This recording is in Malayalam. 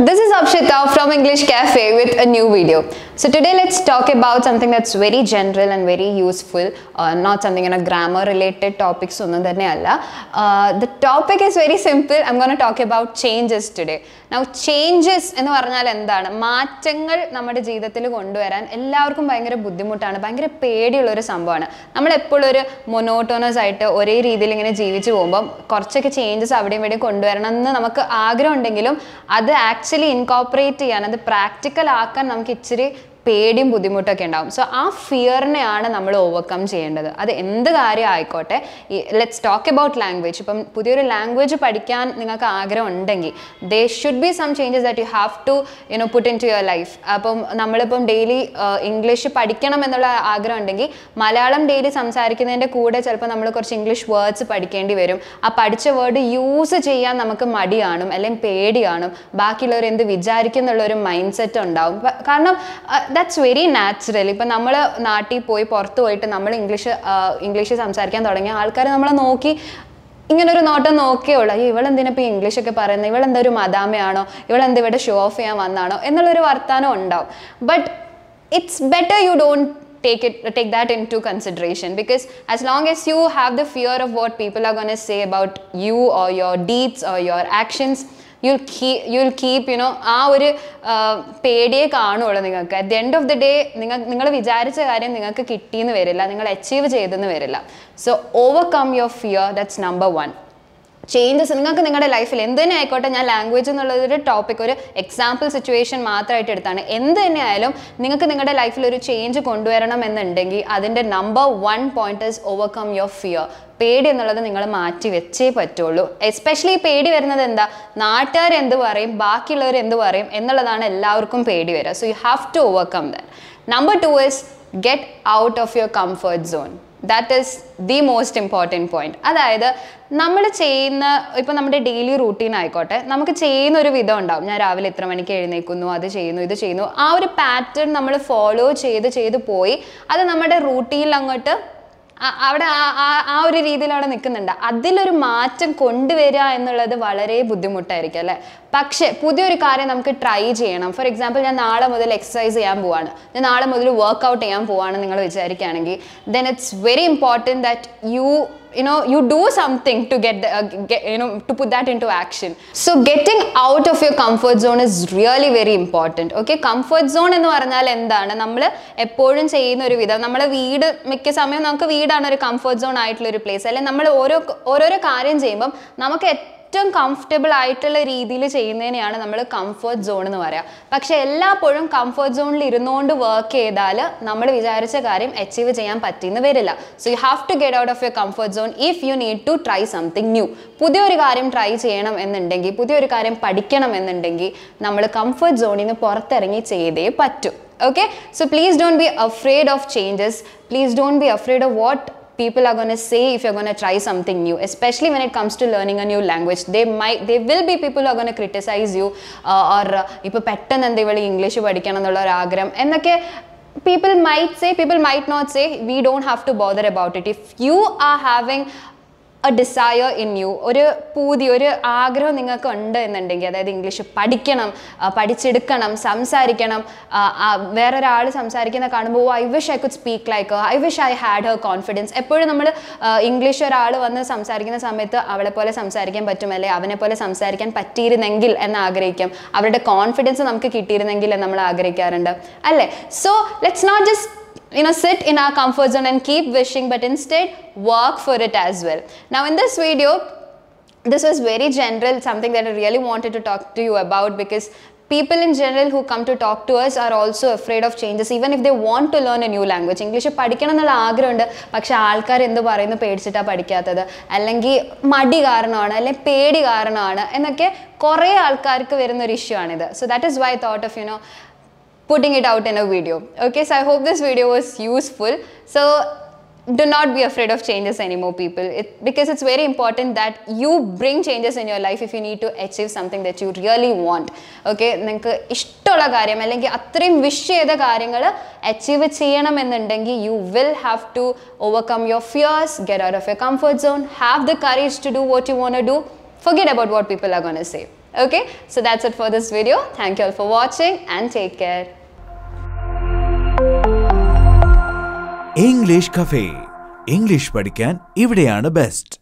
This is Akshita from English Cafe with a new video. So today let's talk about something that's very general and very useful, uh, not something in a grammar related topics ഒന്നും തന്നെയല്ല uh, The topic is very simple. I'm going to talk about changes today. Now changes എന്ന് പറഞ്ഞാൽ എന്താണ് മാറ്റങ്ങൾ നമ്മുടെ ജീവിതത്തിൽ കൊണ്ടുവരാൻ എല്ലാവർക്കും ഭയങ്കര ബുദ്ധിമുട്ടാണ് ഭയങ്കര പേടിയുള്ള ഒരു സംഭവമാണ് നമ്മൾ എപ്പോഴും ഒരു മൊനോട്ടോണസ് ആയിട്ട് ഒരേ രീതിയിൽ ഇങ്ങനെ ജീവിച്ചു പോകുമ്പോൾ കുറച്ചൊക്കെ ചേഞ്ചസ് അവിടെയും ഇവിടെയും കൊണ്ടുവരണം എന്ന് നമുക്ക് ആഗ്രഹം ഉണ്ടെങ്കിലും അത് ആക്ച്വലി ഇൻകോപ്പറേറ്റ് ചെയ്യാൻ അത് പ്രാക്ടിക്കൽ ആക്കാൻ നമുക്ക് ഇച്ചിരി പേടിയും ബുദ്ധിമുട്ടൊക്കെ ഉണ്ടാവും സോ ആ ഫിയറിനെയാണ് നമ്മൾ ഓവർകം ചെയ്യേണ്ടത് അത് എന്ത് കാര്യം ആയിക്കോട്ടെ ഈ ലെറ്റ്സ് ടോക്ക് അബൌട്ട് ലാംഗ്വേജ് ഇപ്പം പുതിയൊരു ലാംഗ്വേജ് പഠിക്കാൻ നിങ്ങൾക്ക് ആഗ്രഹം ഉണ്ടെങ്കിൽ they should be some changes that you have to you know put into your life അപ്പം നമ്മളിപ്പം ഡെയിലി ഇംഗ്ലീഷ് പഠിക്കണം എന്നുള്ള ആഗ്രഹം ഉണ്ടെങ്കിൽ മലയാളം ഡെയിലി സംസാരിക്കുന്നതിൻ്റെ കൂടെ ചിലപ്പോൾ നമ്മൾ കുറച്ച് ഇംഗ്ലീഷ് വേർഡ്സ് പഠിക്കേണ്ടി വരും ആ പഠിച്ച വേർഡ് യൂസ് ചെയ്യാൻ നമുക്ക് മടി കാണും അല്ലെങ്കിൽ പേടി കാണും ബാക്കിയുള്ളവർ എന്ത് വിചാരിക്കും എന്നുള്ള ഒരു മൈൻഡ് സെറ്റ് ഉണ്ടാവും പ- കാരണം ദാറ്റ്സ് വെരി നാച്ചുറൽ ഇപ്പം നമ്മൾ നാട്ടിൽ പോയി പുറത്ത് പോയിട്ട് നമ്മൾ ഇംഗ്ലീഷ് ഇംഗ്ലീഷ് സംസാരിക്കാൻ തുടങ്ങിയ ആൾക്കാർ നമ്മളെ നോക്കി ഇങ്ങനെ ഒരു നോട്ടം നോക്കിയേ ഉള്ളൂ അയ്യോ ഇവളെന്തിനാ ഇപ്പോൾ ഇംഗ്ലീഷ് ഒക്കെ പറയുന്നത് ഇവളെന്താ ഒരു മദാമയാണോ ഇവളെന്താ ഇവിടെ ഷോ ഓഫ് ചെയ്യാൻ വന്നാണോ എന്നുള്ളൊരു വർത്താനം ഉണ്ടാവും but it's better you don't take it take that into consideration because as long as you have the fear of what people are going to say about you or your deeds or your actions you'll keep you'll keep you know ആ ഒരു ആ, പേടിയെ കാണുള്ളൂ നിങ്ങൾക്ക് at the end of the day നിങ്ങൾ നിങ്ങൾ വിചാരിച്ച കാര്യം നിങ്ങൾക്ക് കിട്ടിയെന്ന് വരില്ല നിങ്ങൾ അച്ചീവ് ചെയ്തെന്ന് വരില്ല so overcome your fear that's number one changes നിങ്ങൾക്ക് നിങ്ങളുടെ ലൈഫിൽ എന്ത് തന്നെ ആയിക്കോട്ടെ ഞാൻ ലാംഗ്വേജ് എന്നുള്ളൊരു ടോപ്പിക് ഒരു എക്സാമ്പിൾ സിറ്റുവേഷൻ മാത്രമായിട്ട് എടുത്താണ് എന്ത് തന്നെ ആയാലും നിങ്ങൾക്ക് നിങ്ങളുടെ ലൈഫിൽ ഒരു ചേഞ്ച് കൊണ്ടുവരണം എന്നുണ്ടെങ്കിൽ അതിൻ്റെ number one point is overcome your fear പേടി എന്നുള്ളത് നിങ്ങൾ മാറ്റി വെച്ചേ പറ്റുള്ളൂ എസ്പെഷ്യലി പേടി വരുന്നത് എന്താ നാട്ടുകാർ എന്ത് പറയും ബാക്കിയുള്ളവർ എന്ത് പറയും എന്നുള്ളതാണ് എല്ലാവർക്കും പേടി വരിക so you have to overcome that number two is get out of your comfort zone that is the most important point അതായത് നമ്മൾ ചെയ്യുന്ന ഇപ്പം നമ്മുടെ ഡെയിലി റൂട്ടീൻ ആയിക്കോട്ടെ നമുക്ക് ചെയ്യുന്ന ഒരു വിധം ഉണ്ടാവും ഞാൻ രാവിലെ എത്ര മണിക്ക് എഴുന്നേക്കുന്നു അത് ചെയ്യുന്നു ഇത് ചെയ്യുന്നു ആ ഒരു പാറ്റേൺ നമ്മൾ ഫോളോ ചെയ്ത് ചെയ്ത് പോയി അത് നമ്മുടെ റൂട്ടീനിൽ അങ്ങോട്ട് ആ- അവിടെ ആ- ആ- ആ ഒരു രീതിയിൽ അവിടെ നിൽക്കുന്നുണ്ട് അതിലൊരു മാറ്റം കൊണ്ടുവരിക എന്നുള്ളത് വളരെ ബുദ്ധിമുട്ടായിരിക്കും അല്ലേ പക്ഷേ പുതിയൊരു കാര്യം നമുക്ക് ട്രൈ ചെയ്യണം ഫോർ എക്സാമ്പിൾ ഞാൻ നാളെ മുതൽ എക്സസൈസ് ചെയ്യാൻ പോവാണ് ഞാൻ നാളെ മുതൽ വർക്ക്ഔട്ട് ചെയ്യാൻ പോവാണ് നിങ്ങൾ വിചാരിക്കുകയാണെങ്കിൽ then it's very important that you you know you do something to get, the, uh, get you know to put that into action so getting out of your comfort zone is really very important okay comfort zone എന്ന് പറഞ്ഞാൽ എന്താണ് നമ്മൾ എപ്പോഴും ചെയ്യുന്ന ഒരു വിധം നമ്മളെ വീട് മിക്ക സമയം നമുക്ക് വീടാണ് ഒരു കംഫർട്ട് സോൺ ആയിട്ടുള്ള ഒരു പ്ലേസ് അല്ലെങ്കിൽ നമ്മൾ ഓരോ ഓരോരോ കാര്യം ചെയ്യുമ്പം നമുക്ക് ഏറ്റവും കംഫർട്ടബിൾ ആയിട്ടുള്ള രീതിയിൽ ചെയ്യുന്നതിനെയാണ് നമ്മൾ കംഫർട്ട് സോൺ എന്ന് പറയാം പക്ഷെ എല്ലായ്പ്പോഴും കംഫർട്ട് സോണിൽ ഇരുന്നുകൊണ്ട് വർക്ക് ചെയ്താൽ നമ്മൾ വിചാരിച്ച കാര്യം അച്ചീവ് ചെയ്യാൻ പറ്റിയെന്ന് വരില്ല so you have to get out of your comfort zone if you need to try something new പുതിയൊരു കാര്യം ട്രൈ ചെയ്യണം എന്നുണ്ടെങ്കിൽ പുതിയൊരു കാര്യം പഠിക്കണം എന്നുണ്ടെങ്കിൽ നമ്മൾ കംഫർട്ട് സോണിൽ നിന്ന് പുറത്തിറങ്ങി ചെയ്തേ പറ്റൂ okay so please don't be afraid of changes please don't be afraid of what people are going to say if you're going to try something new especially when it comes to learning a new language they might they will be people who are going to criticize you uh, or ഇപ്പോൾ പെട്ടെന്ന് എന്താ ഇവൾ ഇംഗ്ലീഷ് പഠിക്കണം എന്നുള്ള ഒരു ആഗ്രഹം എന്നൊക്കെ people might say people might not say we don't have to bother about it if you are having a desire in you ഒരു പൂതി ഒരു ആഗ്രഹം നിങ്ങൾക്ക് ഉണ്ട് എന്നുണ്ടെങ്കിൽ അതായത് ഇംഗ്ലീഷ് പഠിക്കണം ആ, പഠിച്ചെടുക്കണം സംസാരിക്കണം ആ, ആ, വേറൊരാൾ സംസാരിക്കുന്ന കാണുമ്പോൾ I wish I could speak like I wish I had her confidence എപ്പോഴും നമ്മൾ ഇംഗ്ലീഷ് ഒരാൾ വന്ന് സംസാരിക്കുന്ന സമയത്ത് അവളെ പോലെ സംസാരിക്കാൻ പറ്റും അല്ലെ അവനെ പോലെ സംസാരിക്കാൻ പറ്റിയിരുന്നെങ്കിൽ എന്ന് ആഗ്രഹിക്കാം അവരുടെ കോൺഫിഡൻസ് നമുക്ക് കിട്ടിയിരുന്നെങ്കിൽ എന്ന് നമ്മൾ ആഗ്രഹിക്കാറുണ്ട് അല്ലേ so let's not just you know sit in our comfort zone and keep wishing but instead work for it as well now in this video this was very general something that i really wanted to talk to you about because people in general who come to talk to us are also afraid of changes even if they want to learn a new language English പഠിക്കണം എന്നുള്ള ആഗ്രഹമുണ്ട് പക്ഷെ ആൾക്കാർ എന്ത് പറയുന്നു പേടിച്ചിട്ടാണ് പഠിക്കാത്തത് അല്ലെങ്കിൽ മടി കാരണമാണ് അല്ലെങ്കിൽ പേടി കാരണമാണ് എന്നൊക്കെ കുറേ ആൾക്കാർക്ക് വരുന്ന ഒരു ഇഷ്യൂ ആണിത് so that is why thought of you know putting it out in a video. Okay, so I hope this video was useful. So do not be afraid of changes anymore, people. It, because it's very important that you bring changes in your life if you need to achieve something that you really want. Okay, നിങ്ങൾക്ക് ഇഷ്ടമുള്ള കാര്യം അല്ലെങ്കിൽ അത്രയും വിഷ് ചെയ്ത കാര്യങ്ങൾ അച്ചീവ് ചെയ്യണമെന്നുണ്ടെങ്കിൽ you will have to overcome your fears get out of your comfort zone have the courage to do what you want do forget about what people are going to say Okay, so that's it for this video. Thank you all for watching and take care. English cafe English പഠിക്കാൻ ഇവിടെയാണ് ബെസ്റ്റ്